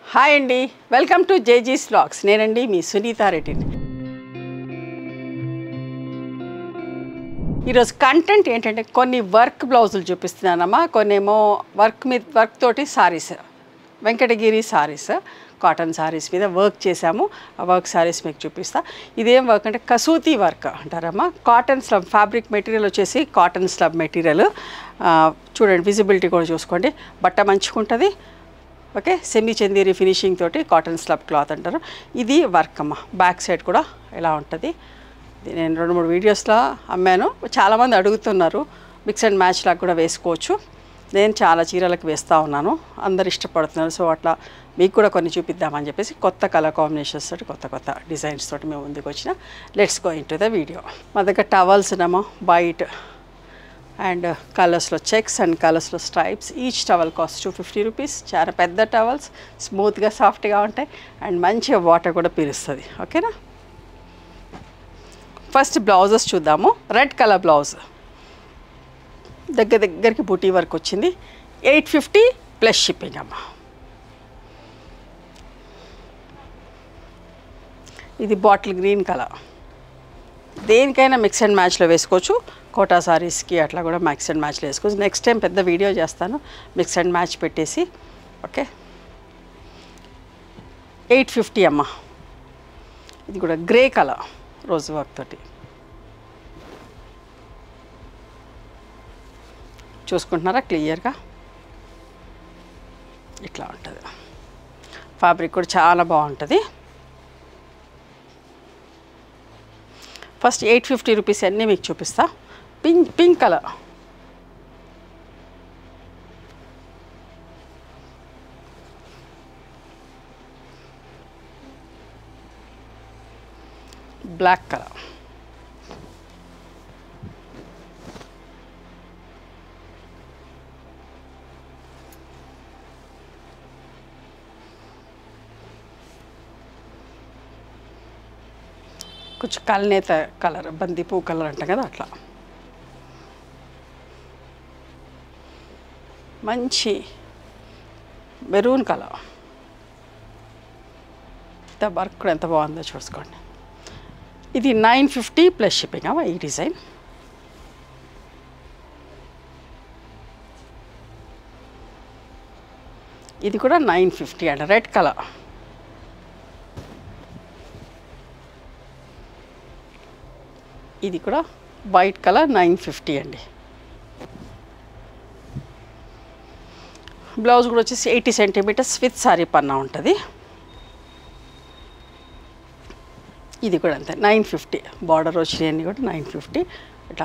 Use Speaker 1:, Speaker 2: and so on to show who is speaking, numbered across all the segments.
Speaker 1: hi అండి welcome to జేజీస్ vlogs నేనండి మీ సునీతారెడ్డిని ఈరోజు కంటెంట్ ఏంటంటే కొన్ని వర్క్ బ్లౌజులు చూపిస్తున్నానమ్మా కొన్ని ఏమో వర్క్ మీద వర్క్ తోటి saris Venkatagiri saris cotton saris మీద వర్క్ చేశాము ఆ వర్క్ సారీస్ మీకు చూపిస్తా ఇదేం వర్క్ అంటే కసూతి వర్క్ అంటారమ్మా కాటన్ స్లబ్ ఫ్యాబ్రిక్ మెటీరియల్ వచ్చేసి కాటన్ స్లబ్ మెటీరియల్ చూడండి విజిబిలిటీ కూడా చూసుకోండి బట్ట మంచుకుంటుంది ఓకే సెమీ చందేరి ఫినిషింగ్ తోటి కాటన్ స్లబ్ క్లాత్ అంటారు ఇది వర్క్ అమ్మ బ్యాక్ సైడ్ కూడా ఇలా ఉంటుంది ఇది నేను రెండు మూడు వీడియోస్లో అమ్మాను చాలామంది అడుగుతున్నారు మిక్స్ అండ్ మ్యాచ్ లాగా కూడా వేసుకోవచ్చు నేను చాలా చీరలకు వేస్తూ ఉన్నాను అందరు ఇష్టపడుతున్నారు సో అట్లా మీకు కూడా కొన్ని చూపిద్దామని చెప్పేసి కొత్త కలర్ కాంబినేషన్స్ తోటి కొత్త కొత్త డిజైన్స్ తోటి మేము ముందుకు వచ్చిన let's go into the video మా దగ్గర టవల్స్ ఉన్నామో వైట్ అండ్ కలర్స్లో చెక్స్ అండ్ కలర్స్లో stripes each towel cost two fifty rupees చాలా పెద్ద టవల్స్ స్మూత్గా సాఫ్ట్గా ఉంటాయి అండ్ మంచిగా వాటర్ కూడా పీలుస్తుంది ఓకేనా ఫస్ట్ బ్లౌజెస్ చూద్దాము రెడ్ కలర్ బ్లౌజ్ దగ్గర దగ్గరికి బుటీ వర్క్ వచ్చింది ఎయిట్ ఫిఫ్టీ ప్లస్ షిప్పింగ్ అమ్మ ఇది బాటిల్ గ్రీన్ కలర్ దేనికైనా మిక్స్ అండ్ మ్యాచ్లో వేసుకోవచ్చు కోటా సారీస్కి అట్లా కూడా మిక్స్ అండ్ మ్యాచ్లో వేసుకోవచ్చు నెక్స్ట్ టైం పెద్ద వీడియో చేస్తాను మిక్స్ అండ్ మ్యాచ్ పెట్టేసి ఓకే ఎయిట్ ఫిఫ్టీ అమ్మ ఇది కూడా గ్రే కలర్ రోజ్ వర్క్ తోటి చూసుకుంటున్నారా క్లియర్గా ఇట్లా ఉంటుంది ఫ్యాబ్రిక్ కూడా చాలా బాగుంటుంది ఫస్ట్ ఎయిట్ ఫిఫ్టీ రూపీస్ అన్నీ మీకు చూపిస్తా pink pink colour black colour కొంచెం కల్నేత కలర్ బంతిపూ కలర్ అంటాం కదా అట్లా మంచి మెరూన్ కలర్ ఇంత వర్క్ కూడా ఎంత బాగుందో చూసుకోండి ఇది నైన్ ఫిఫ్టీ ప్లస్ షిప్పింగ్ అవ్వ ఈ డిజైన్ ఇది కూడా నైన్ ఫిఫ్టీ అండి రెడ్ కలర్ ఇది కూడా వైట్ కలర్ నైన్ ఫిఫ్టీ అండి బ్లౌజ్ కూడా వచ్చేసి ఎయిటీ సెంటీమీటర్స్ విత్ సారీ పన్నా ఉంటుంది ఇది కూడా అంతే నైన్ ఫిఫ్టీ బార్డర్ వచ్చినాయన్నీ కూడా నైన్ ఫిఫ్టీ ఇట్లా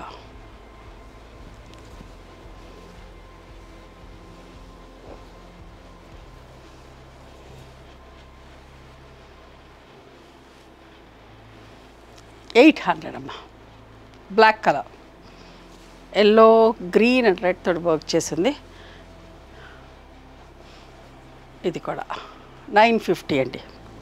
Speaker 1: ఎయిట్ హండ్రెడ్ అమ్మా black colour yellow green and red తోటి వర్క్ చేసింది ఇది కూడా నైన్ ఫిఫ్టీ అండి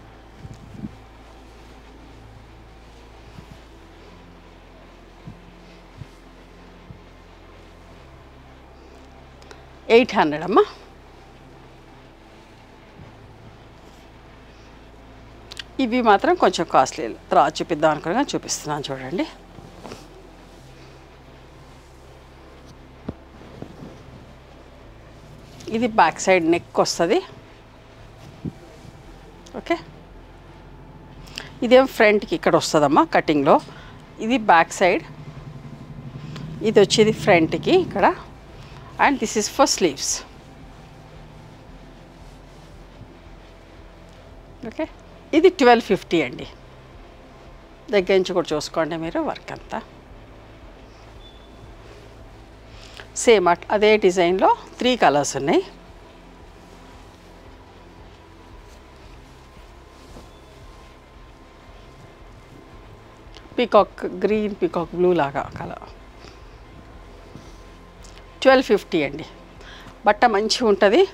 Speaker 1: ఎయిట్ హండ్రెడ్ అమ్మా ఇవి మాత్రం కొంచెం కాస్ట్లీ తర్వాత చూపిద్దాం అనుకున్నా చూపిస్తున్నాను చూడండి ఇది బ్యాక్ సైడ్ నెక్ వస్తుంది ఓకే ఇదేం ఫ్రంట్కి ఇక్కడ వస్తుందమ్మా కటింగ్లో ఇది బ్యాక్ సైడ్ ఇది వచ్చేది ఫ్రంట్కి ఇక్కడ and this is for sleeves okay ఇది ట్వెల్వ్ ఫిఫ్టీ అండి దగ్గర నుంచి కూడా చూసుకోండి మీరు వర్క్ అంతా సేమ్ అట్ అదే డిజైన్లో త్రీ కలర్స్ ఉన్నాయి పీకాక్ గ్రీన్ పీకాక్ బ్లూ లాగా కలర్ ట్వెల్వ్ ఫిఫ్టీ అండి బట్ట మంచిగా ఉంటుంది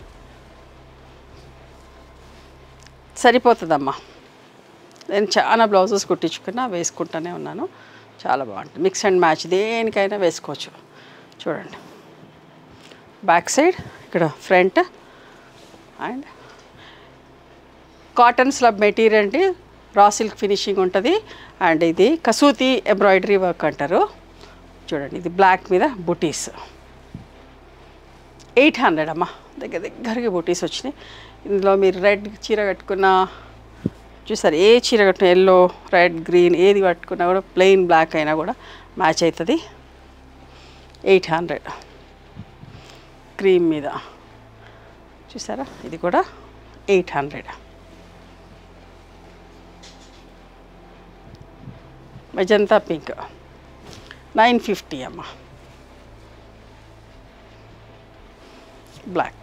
Speaker 1: సరిపోతుందమ్మా నేను చాలా బ్లౌజెస్ కుట్టించుకున్నా వేసుకుంటూనే ఉన్నాను చాలా బాగుంటుంది మిక్స్ అండ్ మ్యాచ్ దేనికైనా వేసుకోవచ్చు చూడండి బ్యాక్ సైడ్ ఇక్కడ front and cotton slub material అండి రా సిల్క్ ఫినిషింగ్ ఉంటుంది అండ్ ఇది కసూతి ఎంబ్రాయిడరీ వర్క్ అంటారు చూడండి ఇది బ్లాక్ మీద బుటీస్ ఎయిట్ హండ్రెడ్ అమ్మా దగ్గర దగ్గరగా బుటీస్ వచ్చినాయి ఇందులో మీరు రెడ్ చీర కట్టుకున్న చూసారు ఏ చీర కట్టిన ఎల్లో రెడ్ గ్రీన్ ఏది కట్టుకున్నా కూడా ప్లెయిన్ బ్లాక్ అయినా కూడా మ్యాచ్ అవుతుంది ఎయిట్ హండ్రెడ్ క్రీమ్ మీద చూసారా ఇది కూడా eight hundred magenta pink nine fifty అమ్మ బ్లాక్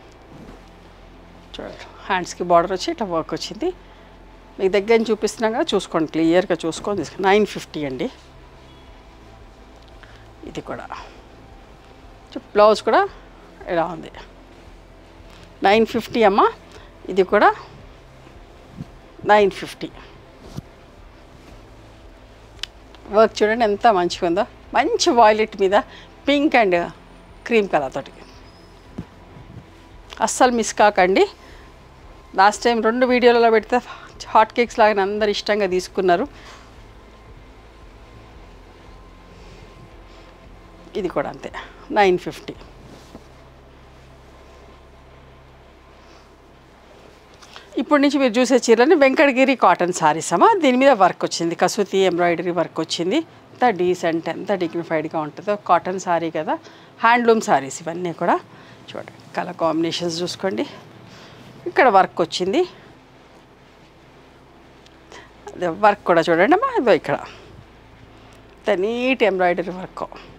Speaker 1: చూడండి హ్యాండ్స్కి బార్డర్ వచ్చి ఇట్లా వర్క్ వచ్చింది మీకు దగ్గర నుంచి చూపిస్తున్నాం కదా చూసుకోండి క్లియర్గా చూసుకొని తీసుకో నైన్ ఫిఫ్టీ అండి ఇది కూడా బ్లౌజ్ కూడా ఇలా ఉంది నైన్ ఫిఫ్టీ అమ్మ ఇది కూడా నైన్ ఫిఫ్టీ వర్క్ చూడండి ఎంత మంచిగా ఉందో మంచి వాయిలెట్ మీద పింక్ అండ్ క్రీమ్ కలర్ తోటి అస్సలు మిస్ కాకండి లాస్ట్ టైం రెండు వీడియోలలో పెడితే హాట్ కేక్స్ లాగా అందరు ఇష్టంగా తీసుకున్నారు ఇది కూడా అంతే నైన్ ఫిఫ్టీ ఇప్పుడు నుంచి మీరు చూసే చీరలని వెంకటగిరి కాటన్ సారీస్ అమ్మా దీని మీద వర్క్ వచ్చింది కసూతి ఎంబ్రాయిడరీ వర్క్ వచ్చింది ఎంత డీసెంట్ ఎంత డిగ్నిఫైడ్గా ఉంటుందో కాటన్ సారీ కదా హ్యాండ్లూమ్ సారీస్ ఇవన్నీ కూడా చూడండి కలర్ కాంబినేషన్స్ చూసుకోండి ఇక్కడ వర్క్ వచ్చింది అదే వర్క్ కూడా చూడండి అమ్మా ఇదో ఇక్కడ ఇంత నీట్ ఎంబ్రాయిడరీ వర్క్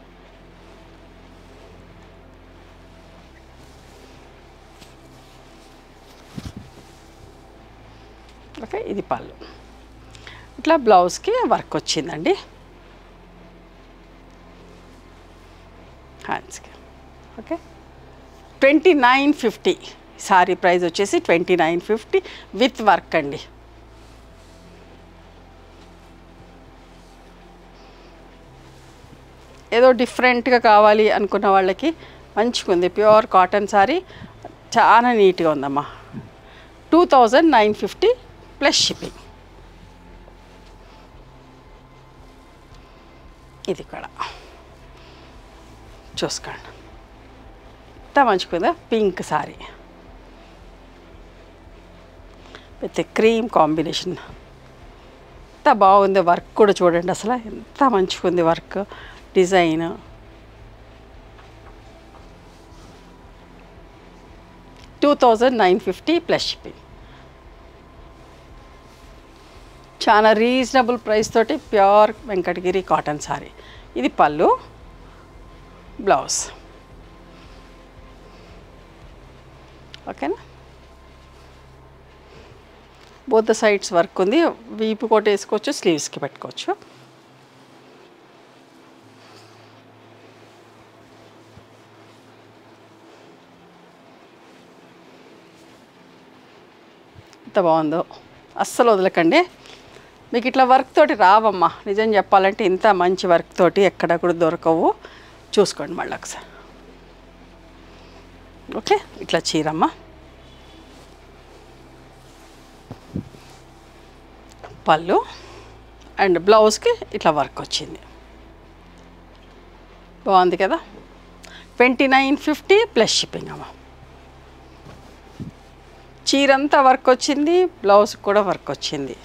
Speaker 1: ఓకే ఇది పళ్ళు ఇట్లా బ్లౌజ్కి వర్క్ వచ్చిందండి హ్యాండ్స్కి okay twenty nine fifty sari price వచ్చేసి twenty nine fifty with work అండి ఏదో డిఫరెంట్గా కావాలి అనుకున్న వాళ్ళకి మంచిగా ఉంది ప్యూర్ కాటన్ సారీ చాలా నీట్గా ఉందమ్మా two thousand nine fifty plus shipping ఇది కూడా చూసుకోండి ఎంత మంచిగా pink sari with cream combination ఎంత బాగుంది వర్క్ కూడా చూడండి అసలు ఎంత మంచిగా ఉంది work design two thousand nine fifty plus shipping చాలా రీజనబుల్ ప్రైస్ తోటి ప్యూర్ వెంకటగిరి కాటన్ సారీ ఇది పళ్ళు బ్లౌజ్ ఓకేనా బోత్ సైడ్స్ వర్క్ ఉంది వీపు కోట వేసుకోవచ్చు స్లీవ్స్కి పెట్టుకోవచ్చు ఎంత బాగుందో అస్సలు వదలకండి మీకు ఇట్లా వర్క్ తోటి రావమ్మా నిజం చెప్పాలంటే ఇంత మంచి వర్క్ తోటి ఎక్కడ కూడా దొరకవు చూసుకోండి మళ్ళీ ఒకసారి ఓకే ఇట్లా చీరమ్మ పళ్ళు అండ్ బ్లౌజ్కి ఇట్లా వర్క్ వచ్చింది బాగుంది కదా twenty nine fifty plus shipping అమ్మ చీరంతా వర్క్ వచ్చింది బ్లౌజ్ కూడా వర్క్ వచ్చింది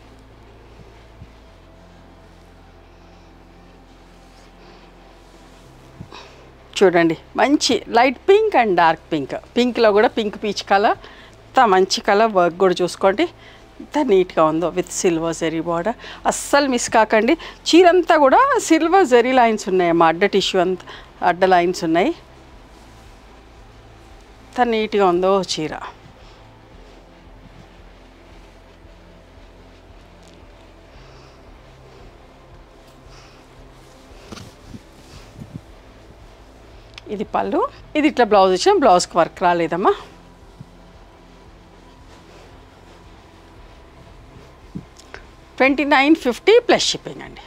Speaker 1: చూడండి మంచి light pink and dark pink పింక్లో కూడా పింక్ పీచ్ కలర్ ఎంత మంచి కలర్ వర్క్ కూడా చూసుకోండి ఎంత నీట్గా ఉందో విత్ సిల్వర్ జెరీ బార్డర్ అస్సలు మిస్ కాకండి చీరంతా కూడా సిల్వర్ జెరీ లైన్స్ ఉన్నాయి అమ్మా అడ్డ టిష్యూ అంత అడ్డ లైన్స్ ఉన్నాయి ఎంత నీట్గా ఉందో చీర ఇది పళ్ళు ఇది ఇట్లా బ్లౌజ్ ఇచ్చాం బ్లౌజ్కి వర్క్ రాలేదమ్మా twenty nine fifty plus shipping అండి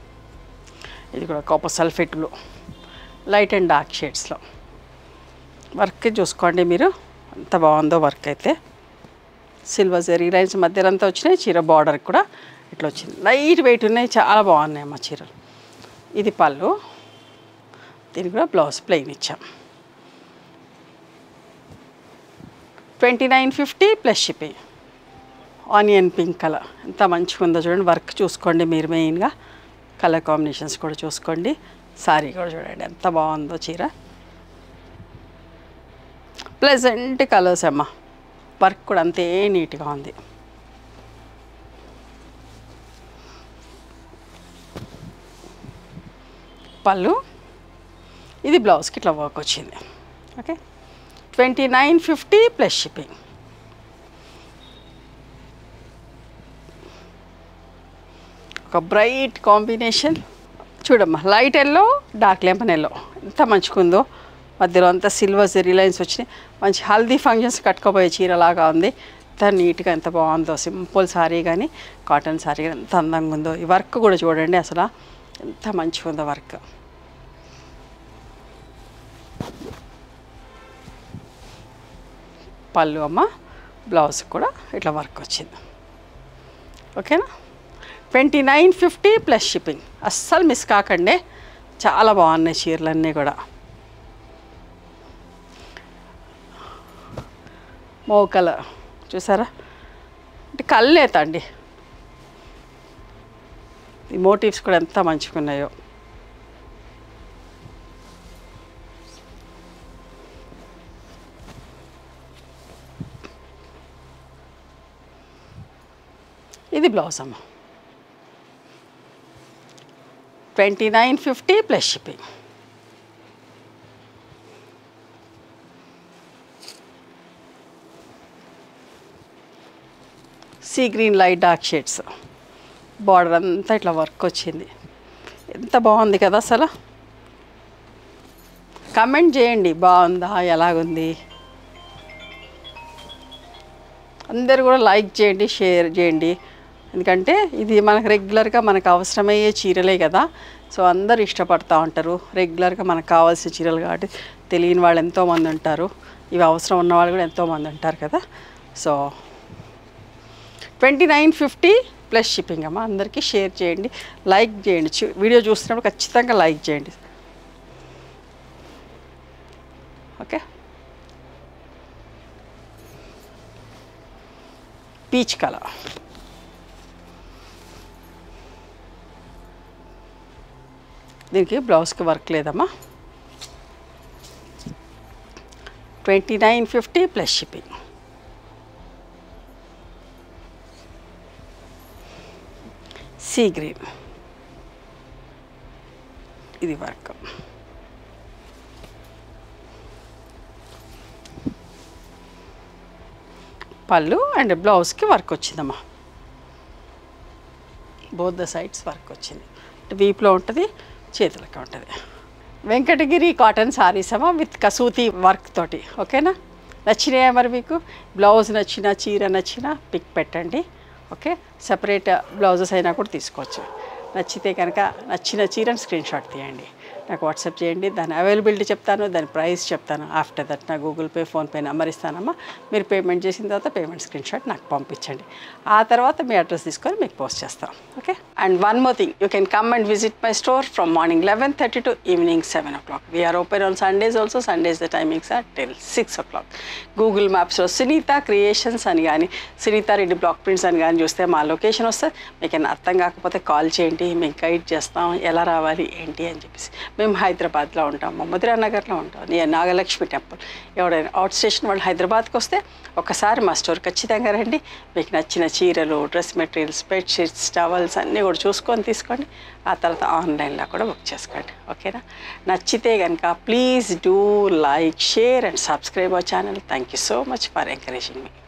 Speaker 1: ఇది కూడా copper sulphate blue light and dark షేడ్స్లో వర్క్ చూసుకోండి మీరు ఎంత బాగుందో వర్క్ అయితే సిల్వర్ జరీ లైన్స్ మధ్యలో అంతా వచ్చినాయి చీర బార్డర్ కూడా ఇట్లా వచ్చింది లైట్ వెయిట్ ఉన్నాయి చాలా బాగున్నాయి అమ్మ చీరలు ఇది పళ్ళు దీనికి కూడా బ్లౌజ్ ప్లెయిన్ ఇచ్చాం twenty nine fifty plus shipping onion pink colour ఎంత మంచిగా ఉందో చూడండి వర్క్ చూసుకోండి మీరు మెయిన్గా కలర్ కాంబినేషన్స్ కూడా చూసుకోండి సారీ కూడా చూడండి ఎంత బాగుందో చీర ప్లెజెంట్ కలర్స్ అమ్మ వర్క్ కూడా అంతే నీట్గా ఉంది పళ్ళు ఇది బ్లౌజ్కి ఇట్లా వర్క్ వచ్చింది okay twenty nine fifty plus shipping ఒక బ్రైట్ కాంబినేషన్ చూడమ్మా light yellow dark lemon yellow ఎంత మంచిగుందో మధ్యలో అంతా సిల్వర్ జెరీ లైన్స్ వచ్చినాయి మంచి హల్దీ ఫంక్షన్స్ కట్టుకోబోయే చీరలాగా ఉంది ఎంత నీట్గా ఎంత బాగుందో సింపుల్ సారీ కానీ కాటన్ సారీ కానీ ఎంత అందంగా ఉందో ఈ వర్క్ కూడా చూడండి అసలు ఎంత మంచిగా ఉందో వర్క్ పళ్ళు అమ్మ బ్లౌజ్ కూడా ఇట్లా వర్క్ వచ్చింది ఓకేనా twenty nine fifty plus shipping అస్సలు మిస్ కాకండి చాలా బాగున్నాయి చీరలన్నీ కూడా మోకల చూసారా అంటే కళ్ళేత అండి ఈ మోటివ్స్ కూడా ఎంత మంచిగా ఉన్నాయో ఇది బ్లౌజ్ అమ్మ twenty nine fifty plus shipping sea green light dark shades border అంతా ఇట్లా వర్క్ వచ్చింది ఎంత బాగుంది కదా అసలు కమెంట్ చేయండి బాగుందా ఎలాగుంది అందరు కూడా లైక్ చేయండి షేర్ చేయండి ఎందుకంటే ఇది మనకు రెగ్యులర్గా మనకు అవసరమయ్యే చీరలే కదా సో అందరు ఇష్టపడతా ఉంటారు రెగ్యులర్గా మనకు కావాల్సిన చీరలు కాబట్టి తెలియని వాళ్ళు ఎంతోమంది ఉంటారు ఇవి అవసరం ఉన్న వాళ్ళు కూడా ఎంతోమంది ఉంటారు కదా so twenty nine fifty plus shipping అమ్మ అందరికీ షేర్ చేయండి లైక్ చేయండి చూ- వీడియో చూస్తున్నప్పుడు ఖచ్చితంగా లైక్ చేయండి ఓకే పీచ్ కలర్ దీనికి బ్లౌజ్కి వర్క్ లేదమ్మా twenty nine fifty plus shipping sea green ఇది వర్క్ పళ్ళు అండ్ బ్లౌజ్కి వర్క్ వచ్చిందమ్మా బోత్ ద సైడ్స్ వర్క్ వచ్చింది వీప్లో ఉంటుంది చేతులకి ఉంటుంది వెంకటగిరి కాటన్ సారీస్ అమ్మా విత్ కసూతి వర్క్ తోటి ఓకేనా నచ్చినాయా మరి మీకు బ్లౌజ్ నచ్చిన చీర నచ్చిన పిక్ పెట్టండి ఓకే సపరేట్ బ్లౌజెస్ అయినా కూడా తీసుకోవచ్చు నచ్చితే కనుక నచ్చిన చీరని స్క్రీన్ షాట్ తీయండి నాకు వాట్సాప్ చేయండి దాని అవైలబిలిటీ చెప్తాను దాని ప్రైస్ చెప్తాను ఆఫ్టర్ దట్ నా గూగుల్ పే ఫోన్పే నెంబర్ ఇస్తానమ్మా మీరు పేమెంట్ చేసిన తర్వాత పేమెంట్ స్క్రీన్ షాట్ నాకు పంపించండి ఆ తర్వాత మీ అడ్రస్ తీసుకొని మీకు పోస్ట్ చేస్తాం okay and one more thing you can come and visit my store from morning eleven thirty to evening seven o'clock we're open on Sundays also Sundays the timings are till six o'clock Google మ్యాప్స్లో Sunita creations అని కానీ Sunitha Reddy block prints అని కానీ చూస్తే మా location వస్తే మీకు ఏమైనా అర్థం కాకపోతే కాల్ చేయండి మేము గైడ్ చేస్తాం ఎలా రావాలి ఏంటి అని చెప్పేసి మేము హైదరాబాద్లో ఉంటాం మధురా నగర్లో ఉంటాం నియర్ నాగలక్ష్మి టెంపుల్ ఎవరైనా అవుట్ స్టేషన్ వాళ్ళు హైదరాబాద్కి వస్తే ఒకసారి మా స్టోర్ ఖచ్చితంగా రండి మీకు నచ్చిన చీరలు డ్రెస్ మెటీరియల్స్ బెడ్షీట్స్ టవల్స్ అన్నీ కూడా చూసుకొని తీసుకోండి ఆ తర్వాత ఆన్లైన్లో కూడా బుక్ చేసుకోండి ఓకేనా నచ్చితే కనుక please do like share and subscribe our channel thank you so much for encouraging me